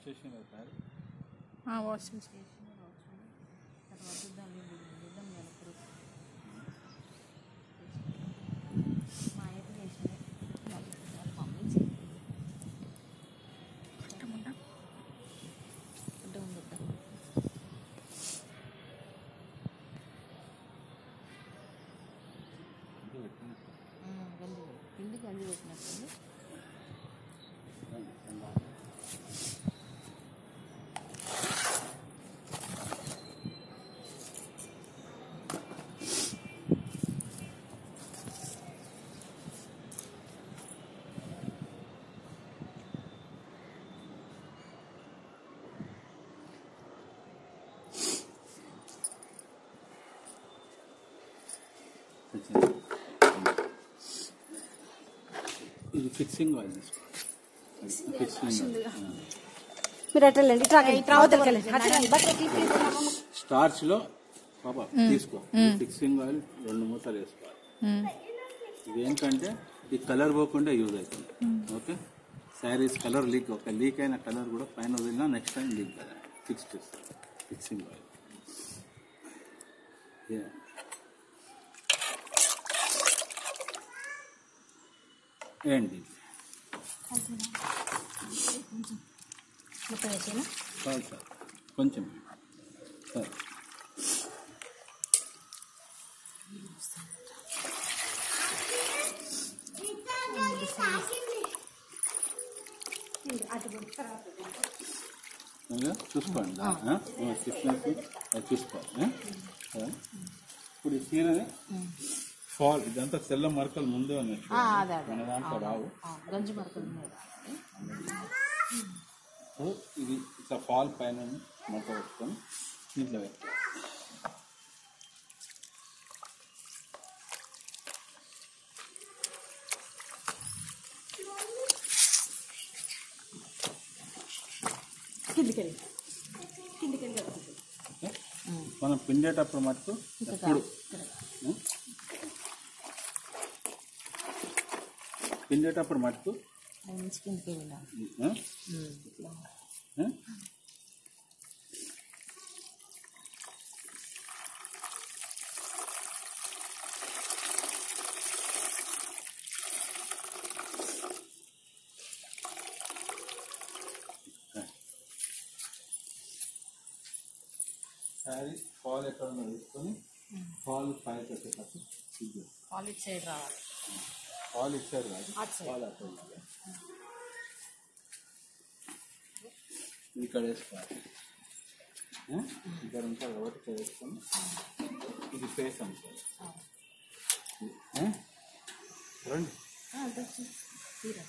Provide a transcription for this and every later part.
చేసిన ఒకసారి వాష్ చేసి తర్వాత దాన్ని చూద్దాం కదా ఇప్పుడు మా అయితే చేసిన మమ్మీ కట్టమంటా చేద్దాం ఉందా ఇది పెట్టిన గంజి పిండి గంజి పెట్టినట్టుంది ఇది ఫిక్సింగ్ ఆయిల్ తీసుకో ఫిక్సింగ్ మీరు అట్లా వెళ్ళండి ఇట్లా ఇట్లా అవతలకి వెళ్ళండి అట్లా వెళ్ళండి. బట్టలు తీసి స్టార్చ్ లో పాప తీసుకో ఫిక్సింగ్ ఆయిల్ రెండు మూతలు వేసుకోవాలి ఇది ఏంటంటే ఈ కలర్ పోకుండా యూజ్ అవుతుంది ఓకే శారీస్ కలర్ లీక్ ఒక లీక్ అయిన కలర్ కూడా పైన వదిలినా నెక్స్ట్ టైం లీక్ కదా ఫిక్స్ చేస్తారు ఫిక్సింగ్ ఆయిల్ ఏంటి మొత్తం వేసేనా చాలు సార్ కొంచెం సార్ ఇంకా చూసుకోండి థిక్నెస్ అది చూసుకోవాలి ఆ? ఆ? ఇప్పుడు ఈ చీరని ఫాల్ ఇదంతా తెల్ల మరకలు ముందే ఉన్నాయి అదే అదే మన దాంట్లో రావు ఆ, గంజి మరకలు మీద సో ఇది ఇట్లా ఫాల్ పైన మరక పెట్టుకొని ఇంట్లో పెట్టుకోవాలి కిందికి వెళ్ళి కిందికి వెళ్ళి ఓకే? మనం పిండేటప్పుడు మటుకు ఎప్పుడు ఉం? పిండేటప్పుడు మటుకు నుంచి కిందకి వెళ్ళాం ఉం? ఉం? శారీ ఫాల్ ఎక్కడ ఉందో తీసుకొని ఫాల్ పైకి వచ్చేటప్పుడు ఇది కాలేజ్ సైడ్ రావాలి ఫాల్ ఇచ్చారు కాదు అటు సైడ్. ఫాల్ అక్కడ ఉండాలి. ఇక్కడ వేసుకోవాలి ఆ? ఇక్కడ ఉంటారు కాబట్టి ఇక్కడ వేసుకొని ఇది ఫేస్ అనుకోవాలి ఆ? రండి తీరా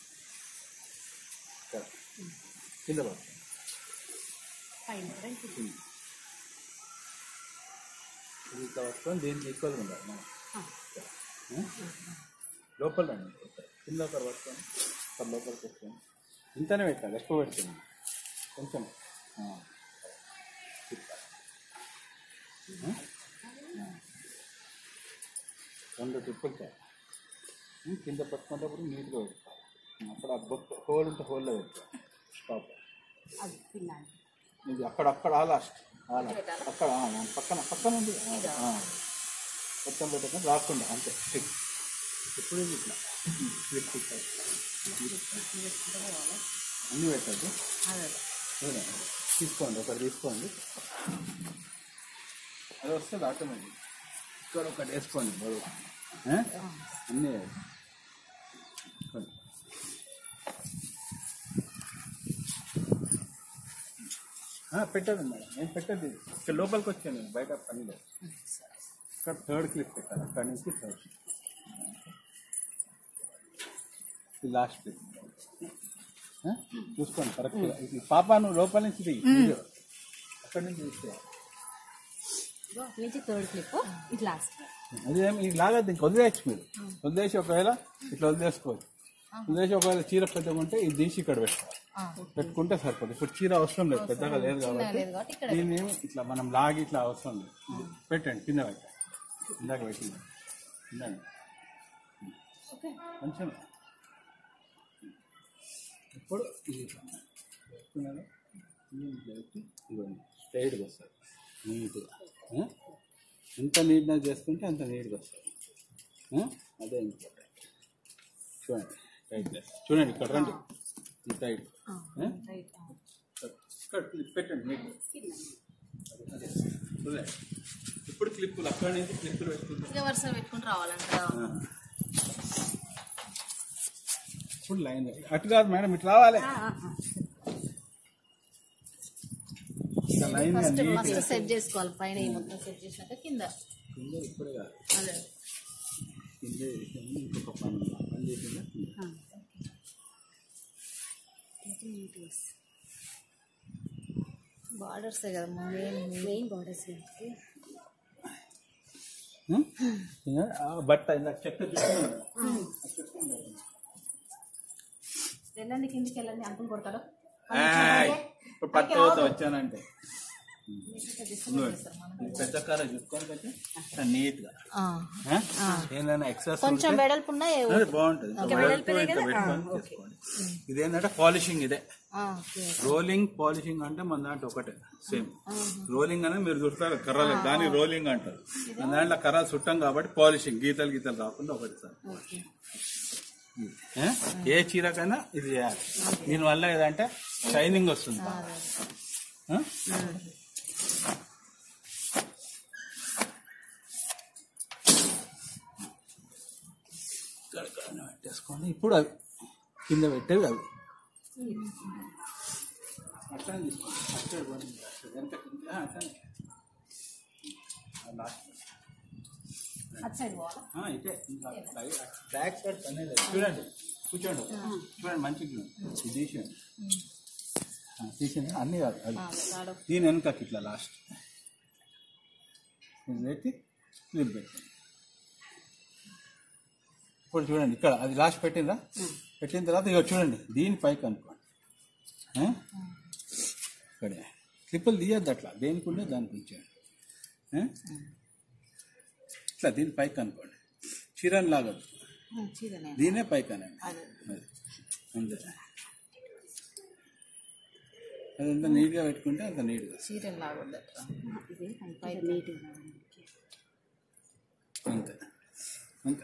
ఇక్కడ కింద పడుతుంది పైన ఇది ఇక్కడ పట్టుకొని దీనికి ఈక్వల్గా ఉండాలి మనం ఆ? లోపల రండి ఇక్కడ. కింద ఒకరు పట్టుకొని ఒకరు లోపలికి వస్తుంది ఇంతనే పెట్టాలి ఎక్కువ పెడుతుంది కొంచెం ఆ. తిప్పాలి. ఆ? ఆ. రెండు టిప్పులు చాలు ఉం, కింద పట్టుకునేటప్పుడు నీట్గా పెట్టుకోవాలి అక్కడ ఆ బొక్క హోల్ ఉంటే హోల్లో పెట్టుకోవాలి స్టాప్ అది పిల్లాంటి ఇది అక్కడ అక్కడ ఆ లాస్ట్ ఆ లాస్ట్ అక్కడ ఆ, దాని పక్కన పక్కన ఉంది ఆ, ఆ. మొత్తం పెట్టకుండా రాకుండా అంతే స్టిక్ ఇప్పుడు ఇది ఇట్లా స్లిప్ ఇట్లా. అన్నీ పెట్టద్దు అదే చూడండి తీసుకోండి ఒకటి తీసుకోండి అది వస్తుంది ఆటోమేటిక్ ఇక్కడ ఒకటి వేసుకోండి బరువు ఆ? అన్నీ వేయండి. చూడండి. ఆ, పెట్టదు మేడం నేను పెట్టదు ఇది. ఇక్కడ లోపలికి వచ్చాను నేను బయట పని లేదు ఇక్కడ థర్డ్ క్లిప్ పెట్టాను అక్కడ నుంచి థర్డ్ ఇది లాస్ట్ క్లిప్ ఆ? చూసుకోండి కరెక్ట్ ఇది పాప నువ్వు లోపల నుంచి తీయి వీడియో. అక్కడి నుంచి తీసేయాలి నుంచి థర్డ్ క్లిప్ ఇది లాస్ట్ అదేం ఇది లాగద్దు ఇంక వదిలేయచ్చు మీరు వదిలేసి ఒకవేళ ఇట్లా వదిలేసుకోవచ్చు వదిలేసి ఒకవేళ చీర పెద్దగా ఉంటే ఇది తీసి ఇక్కడ పెట్టుకోవాలి పెట్టుకుంటే సరిపోతుంది ఇప్పుడు చీర అవసరం లేదు పెద్దగా లేదు కాబట్టి లేదు కాబట్టి ఇక్కడ దీన్ని ఇట్లా మనం లాగి ఇట్లా అవసరం లేదు ఇది పెట్టండి కింద పెట్టండి ఇందాక పెట్టింది ఇందండి కొంచెం ఇప్పుడు ఇది తీసుకున్నాను ఇట్లా పెట్టి ఇవ్వండి స్ట్రైట్గా వస్తుంది నీట్గా ఆ? ఎంత నీట్నెస్ చేసుకుంటే అంత నీట్గా వస్తుంది ఆ? అదే ఇంపార్టెంట్ చూడండి రైట్ చూడండి ఇక్కడ రండి ఈ సైడ్ ఆ? ఇక్కడ క్లిప్ పెట్టండి మీకు అదే చూడండి ఇప్పుడు క్లిప్పులు అక్కడ నుంచి క్లిప్పులు పెట్టుకుంటాం ఇక వరుస పెట్టుకుని రావాలంట ఇప్పుడు లైన్ అటు కాదు మేడం ఇటు రావాలి ఇట్లా లైన్ ఫస్ట్ ఫస్ట్ సెట్ చేసుకోవాలి పైన ఈ మొత్తం సెట్ చేసినాక కింద కింద ఇప్పుడే కాదు అదే కింద చేసాము ఇంకొక పని ఉంది. ఆ పని చేసిందా బార్డర్స్ కదా మెయిన్ మెయిన్ బార్డర్స్ ఆ? ఇంకా ఆ బట్ట ఇందాక చెక్క చూసుకున్నాను వెళ్ళండి కిందికి వెళ్ళండి అంకుల్ కొడతాడు ఏయ్, ఇప్పుడు పట్టు అవుతా వచ్చానంటే ఈ పెద్ద కార చూసుకొని కొంచెం నీట్ గా ఆ? ఏందైనా ఎక్సర్సైజ్ కొంచెం వెడల్పు ఉన్నాయి అది బాగుంటుంది ఇంకా వెడల్పు ఇంకా పెట్టుకొని చేసుకోండి ఇదేంటంటే పాలిషింగ్ ఇదే రోలింగ్ పాలిషింగ్ అంటే మన దాంట్లో ఒకటే సేమ్ రోలింగ్ అనేది మీరు చుట్టారు కర్రలు దాన్ని రోలింగ్ అంటారు మన దాంట్లో కర్రలు చుట్టాం కాబట్టి పాలిషింగ్ గీతలు గీతలు రాకుండా ఒకటి సార్ ఏ? ఏ చీరకైనా ఇది చేయాలి దీనివల్ల ఏదంటే షైనింగ్ వస్తుంది ఆ? ఇక్కడ ఇక్కడ పెట్టేసుకోండి ఇప్పుడు అవి కింద పెట్టేవి అవి అట్లనే తీసుకోండి అట్లే పోనీ. ఎంత కింద ఆ, అట్లనే. ఆ, లాస్ట్. అటు సైడ్ పోవాలా ఆ, ఇటే ఇంకా లైట్ బ్యాక్ సైడ్ పని లేదు చూడండి కూర్చోండి చూడండి మంచిగా చూడండి ఇది తీసేయండి ఆ, తీసేయండి అన్నీ కాదు అది రాడు దీని వెనకకి ఇట్లా లాస్ట్ ఇది పెట్టి క్లిప్ పెట్టండి ఇప్పుడు చూడండి ఇక్కడ అది లాస్ట్ పెట్టిందా పెట్టిన తర్వాత ఇక చూడండి దీని పైకి అనుకోండి ఆ? ఇక్కడే క్లిప్పులు తీయద్దు అట్లా దేనికి ఉండే దానికి ఉంచేయండి ఆ? ఇట్లా దీని పైకి అనుకోండి చీరని లాగదు చీరనే దీనే పైకి అనండి అది అంతే అది ఎంత నీట్గా పెట్టుకుంటే అంత నీట్గా చీరలు లాగొద్దట్రా అంతే అంతే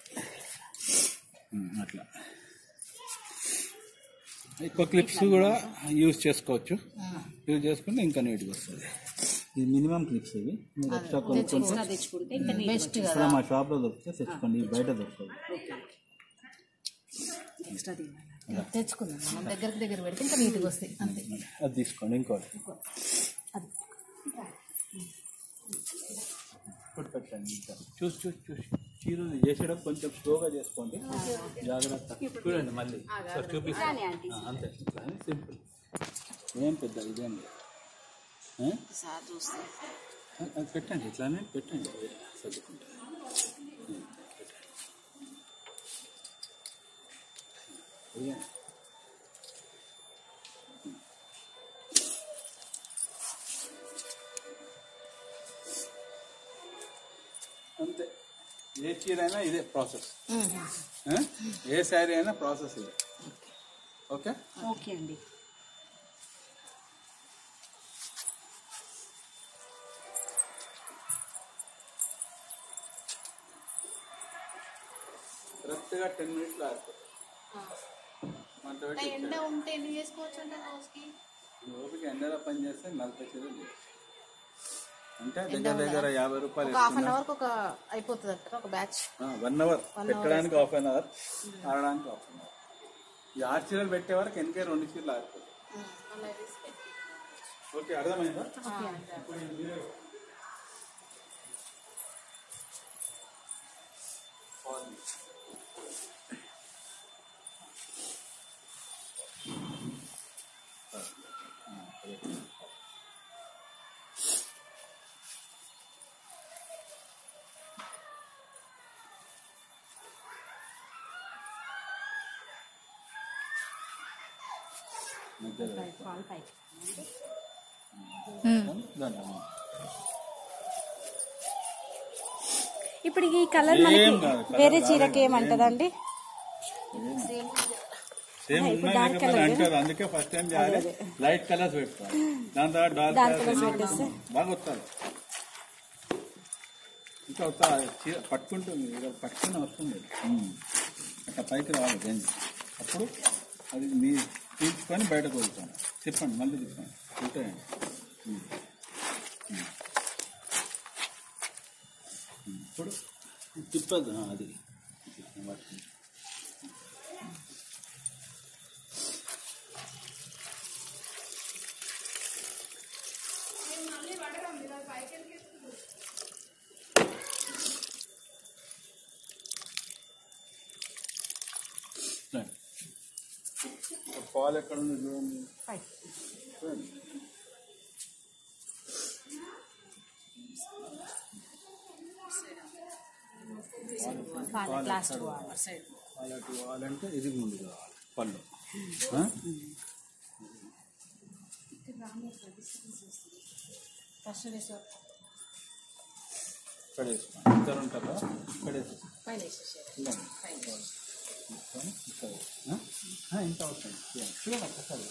ఉమ్, అట్లా ఎక్కువ క్లిప్స్ కూడా యూజ్ చేసుకోవచ్చు యూజ్ చేసుకుంటే ఇంకా నీట్గా వస్తుంది ఇది మినిమం క్లిప్స్ ఇవి మీరు ఎక్స్ట్రా కొనుక్కుంటే తెచ్చుకుంటే ఇంకా బెస్ట్ కదా ఇక్కడ మా షాప్లో దొరికితే తెచ్చుకోండి ఇవి బయట దొరకదు తెచ్చుకుందాం మనం దగ్గరికి దగ్గర పెడితే ఇంకా నీట్గా వస్తాయి అంతే అది తీసుకోండి ఇంకోటి ఇప్పుడు పెట్టండి ఇంకా చూసి చూసి చూసి చీరలు చేసేటప్పుడు కొంచెం స్లోగా చేసుకోండి జాగ్రత్త చూడండి మళ్ళీ ఒకసారి చూపిస్తాను ఆ, అంతే ఇట్లా సింపుల్ ఏం పెద్ద ఇదేం లేదు ఆ? సార్ చూస్తే అది అది పెట్టండి ఇట్లానే పెట్టండి సర్దుకుంటా పెట్టండి అంతే ఏ చీర అయినా ఇదే ప్రాసెస్ ఏ శారీ అయినా ప్రాసెస్ ఇదే ఓకే ఓకే అండి కరెక్ట్గా టెన్ మినిట్స్లో ఆడుతుంది మంట పెట్టి ఎండ ఉంటే ఎన్ని చేసుకోవచ్చు అంటే రోజుకి ఓపిక ఎండలో పని చేస్తే నలభై చీరలు చేయొచ్చు అంటే దగ్గర దగ్గర యాభై రూపాయలు ఒక హాఫ్ అన్ అవర్కి ఒక అయిపోతుంది అంటారా ఒక బ్యాచ్ వన్ అవర్ పెట్టడానికి హాఫ్ అన్ అవర్ ఆడడానికి హాఫ్ అన్ అవర్ ఈ ఆరు చీరలు పెట్టే వరకు ఎందుకే రెండు చీరలు ఆడిపోతాయి ఓకే అర్థమైందా ఇప్పుడు ఇది మీరే బాగుంది. ఆ, correct. మధ్యలో దాంట్లో. ఇప్పుడు ఈ కలర్ మనకి ఏం కాదు, colour వేరే చీరకి ఏమంటదండి సేమ్ ఉన్నాయి లేకపోతే అంటారు అందుకే ఫస్ట్ టైం చేయాలి లైట్ కలర్స్ పెట్టుకోవాలి దాని తర్వాత డార్క్ కలర్స్ బాగా వస్తారు ఇంకా వస్తా చీర పట్టుకుంటుంది ఇలా పట్టుకుని వస్తుంది అట్లా పైకి రావాలి గంజి అప్పుడు అది మీ తీసుకొని బయటకు వెళ్తాను తిప్పండి మళ్ళీ తిప్పండి తిప్పండి ఉమ్. ఉమ్. ఉమ్. ఇప్పుడు తిప్పదు ఆ, అది పట్టుకుంది. రండి. పాలు ఎక్కడ ఉంది చూడండి చూడండి లాస్ట్ వాళ్ళకి వాళ్ళంటే ఇది ముందు కావాలి పళ్ళు ఆ? ఇక్కడ వేసుకోండి ఇద్దరు ఉంటారు కదా ఇక్కడ వేసేసుకోండి ఇలాండి. తీసుకొని ఇక్కడ వేసుకోండి. ఆ? ఆ, ఇంత అవసరం చూడండి చూడండి ఒక్కసారి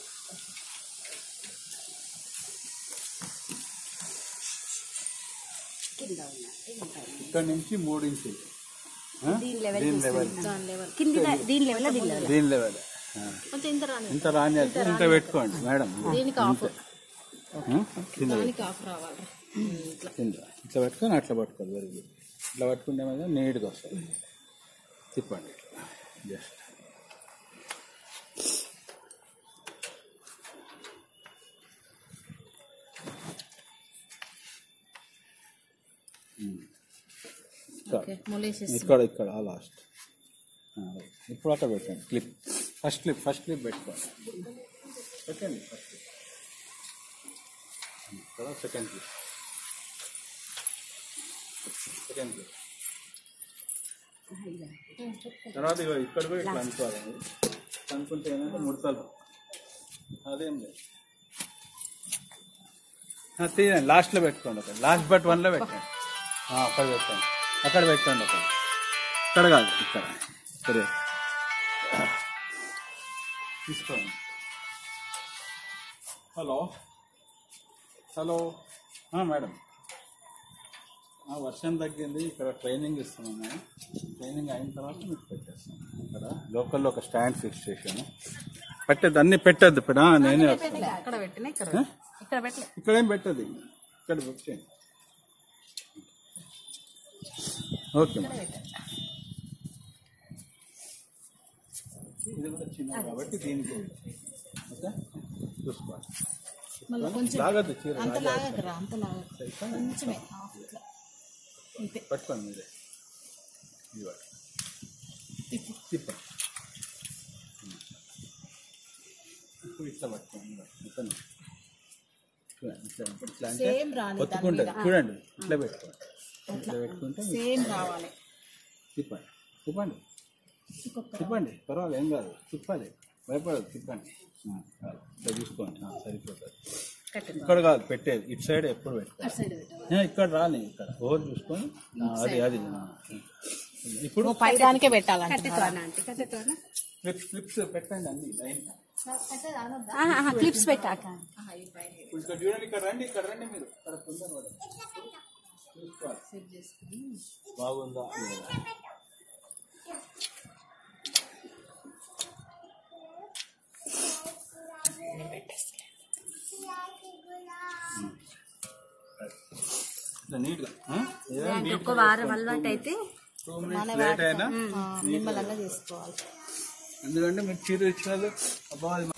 ఇక్కడ నుంచి మూడు ఇంచులు ఆ? దీని లెవెల్ కింది దీని లెవెల్ దీని లెవెల్ దీని లెవెల్ ఆ. కొంచెం ఇంత రాని ఇంత రాని ఇంత పెట్టుకోండి మేడం దీనికి ఆఫ్ ఆ? కింద దానికి ఆఫ్ రావాలి ఇట్లా కింద ఇట్లా పట్టుకొని అట్లా పట్టుకోవాలి వెరీ గుడ్ ఇట్లా పట్టుకుంటే మీద నీట్గా వస్తుంది తిప్పండి ఇట్లా జస్ట్ ఓకే మొలేసేసి ఇక్కడ ఇక్కడ ఆ లాస్ట్ ఇప్పుడు అక్కడ పెట్టండి clip first clip first clip పెట్టుకోండి పెట్టండి ఫస్ట్ క్లిప్ ఇక్కడ సెకండ్ క్లిప్ సెకండ్ క్లిప్ తర్వాత ఇగో ఇక్కడ కూడా ఇట్లా అనుకోవాలి అనుకుంటే ఏంటంటే ముడతలు అదేం లేదు ఆ, తీయండి లాస్ట్లో పెట్టుకోండి అక్కడ లాస్ట్ బట్ వన్లో పెట్టండి ఆ, అక్కడ పెట్టండి అక్కడ పెట్టండి అక్కడ ఇక్కడ కాదు ఇక్కడ ఇక్కడ తీసుకోండి హలో హలో ఆ, మేడం ఆ, వర్షం తగ్గింది ఇక్కడ ట్రైనింగ్ ఇస్తున్నాం మేము ట్రైనింగ్ అయిన తర్వాత మీకు పెట్టేస్తాం ఇక్కడ లోకల్లో ఒక స్టాండ్ ఫిక్స్ చేశాను పెట్టద్దు అన్ని పెట్టద్దు ఇప్పుడు ఆ, నేనే వస్తాను అక్కడ పెట్టినా ఇక్కడ ఆ? ఇక్కడ పెట్టలే ఇక్కడ ఏం పెట్టదు ఇక్కడ పెట్టండి ఓకే మేడం ఇది కూడా చిన్న కాబట్టి దీనికి ఓకే చూసుకోవాలి మళ్ళీ కొంచెం లాగద్దు చీర అంత లాగద్దు. లాగకరా అంత లాగక కొంచెమే ఆఫ్ ఇట్లా అంతే పట్టుకోండి మీరే ఇవ్వండి తిప్పండి ఇప్పుడు ఇట్లా పట్టుకోండి ఇట్లా చూడండి ఇట్లా ఇట్లా అంటే సేమ్ రాని దాని ఒత్తుకుంటుంది చూడండి ఇట్లా పెట్టుకోండి ఇట్లా పెట్టుకుంటే సేమ్ రావాలి తిప్పండి తిప్పండి తిప్పండి పర్వాలేదు ఏం కాదు తిప్పాలి భయపడదు తిప్పండి ఆ, చాలు. ఇట్లా చూసుకోండి ఆ, సరిపోతుంది కట్టండి ఇక్కడ కాదు పెట్టేది ఇటు సైడ్ ఎప్పుడు పెట్టుకోవాలి అటు సైడ్ పెట్టాలి ఏ, ఇక్కడ రాని ఇక్కడ హోల్ చూసుకొని ఆ, అది అది ఆ. ఇప్పుడు పై దానికే పెట్టాలంటే క్లిప్స్ క్లిప్స్ పెట్టండి అన్ని లైన్ క్లిప్స్ పెట్టాక ఇప్పుడు ఇక్కడ చూడండి ఇక్కడ రండి ఇక్కడ రండి మీరు ఇక్కడ తొందర పడండి. చూసుకోవాలి బాగుందా లేదా ఇట్లా నీట్గా ఆ? ఏదైనా నీట్గా ఒక వారం అలవాటు అయితే టూ మినిట్స్ లేట్ అయినా నిమ్మలంగా చేసుకోవాలి ఎందుకంటే మీరు చీర ఇచ్చినది అబ్బా అది